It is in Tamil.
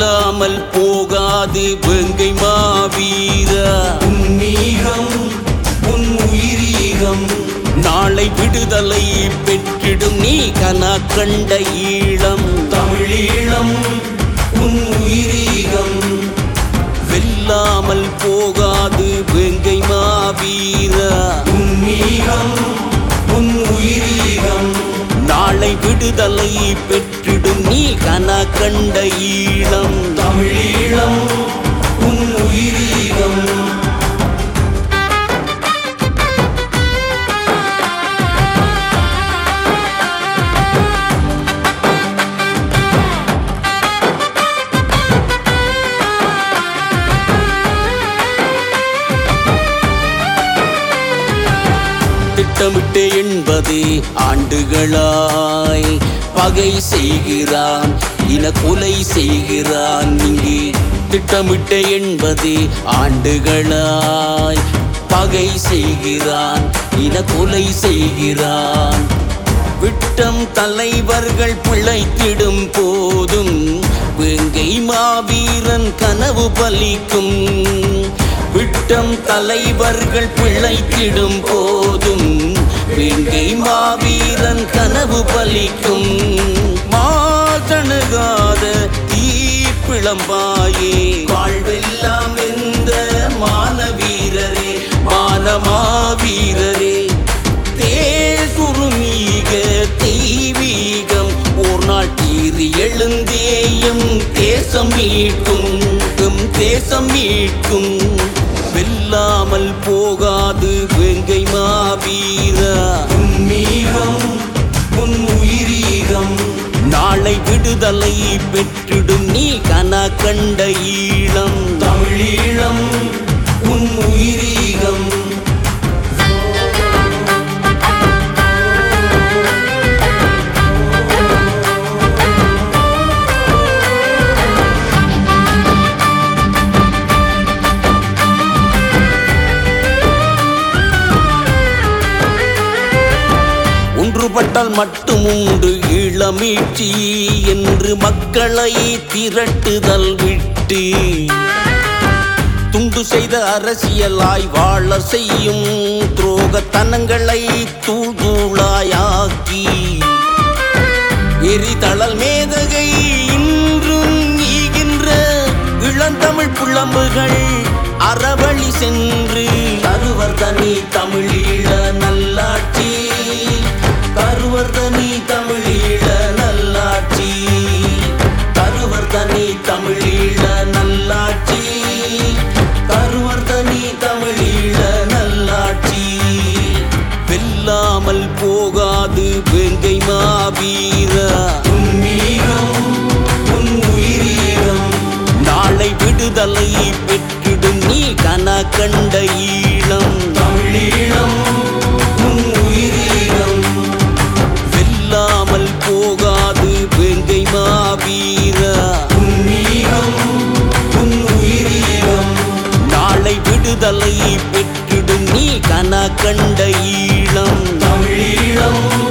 வெல்லாமல் போகாது வெங்கை மாவீரா உன்னீகம் உன் உயிரீகம் நாளை விடுதலை பெற்றிடும் நீ கனா கண்ட ஈழம் தமிழீழம் உன் உயிரீகம் வெல்லாமல் போகாது வெங்கை மாவீரா உன்னீகம் உன் உயிரீகம் நாளை விடுதலை பெற்றிடும் நீ கனா கண்ட ஈழம் தமிழீழம் உன் உயிரீகம் திட்டமிட்டு எண்பது ஆண்டுகளாய் பகை செய்கிறான் இன கொலை செய்கிறான் இங்கே திட்டமிட்டு எண்பது ஆண்டுகளாய் பகை செய்கிறான் இன கொலை செய்கிறான் விட்டம் தலைவர்கள் பிழைத்திடும் போதும் வேங்கை மாவீரன் கனவு பலிக்கும் விட்டம் தலைவர்கள் பிழைத்திடும் போதும் வேங்கை மாவீரன் கனவு பலிக்கும் மாதணுகாத தீப்பிளம்பாயே வாழ்வெல்லாம் எந்த மானவீரரே மானமாவீரரே தேசுருமீக தெய்வீகம் ஓர் நாள் தீறி எழுந்தேயும் தேசம் மீட்கும் எம் தேசம் மீட்கும் வெல்லாமல் போகாது வெங்கை மாவீரா உன்னீகம் உன் உயிரீகம் நாளை விடுதலை பெற்றிடும் நீ கனா கண்ட ஈழம் தமிழீழம் உன் உயிரீகம் ஒன்றுபட்டால் மட்டும் உண்டு இளமீட்சி என்று மக்களை திரட்டுதல் விட்டு துண்டு செய்த அரசியலாய் வாழ செய்யும் துரோகத்தனங்களை தூள் தூளாயாக்கி எரிதளல் மேதகை இன்றும் ஈகின்ற இளந்தமிழ் புலம்புகள் அறவழி சென்று தருவர் தனி தமிழீழ நல்லாட்சி தருவர் தனி தமிழீழ நல்லாட்சி தருவர் தனி தமிழீழ நல்லாட்சி தருவர் தனி தமிழீழ நல்லாட்சி வெல்லாமல் போகாது வெங்கை மாவீரா உன்னீகம் உன் உயிரீகம் நாளை விடுதலை பெற்றிடும் நீ கனா கண்ட ஈழம் தமிழீழம் உன் உயிரீகம் வெல்லாமல் போகாது வெங்கை மாவீரா உன்னீகம் உன் உயிரீகம் நாளை விடுதலை பெற்றிடும் நீ கனா கண்ட ஈழம் தமிழீழம்